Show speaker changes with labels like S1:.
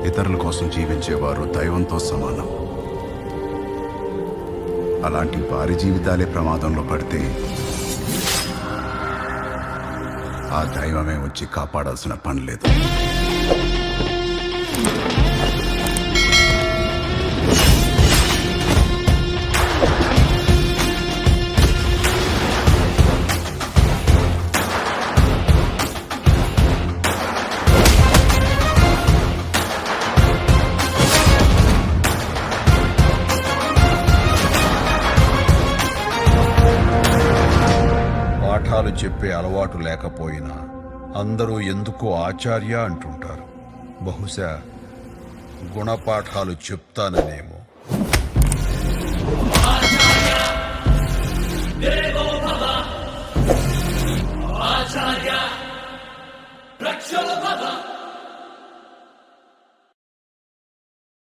S1: ఇతరుల కోసం జీవించేవారు దైవంతో సమానం అలాంటి వారి జీవితాలే ప్రమాదంలో పడితే ఆ దైవమే వచ్చి కాపాడాల్సిన పని లేదు
S2: పాఠాలు చెప్పే అలవాటు లేకపోయినా అందరూ ఎందుకు ఆచార్య అంటుంటారు బహుశా గుణపాఠాలు చెప్తాననేమో
S3: ఆచార్య రక్షణ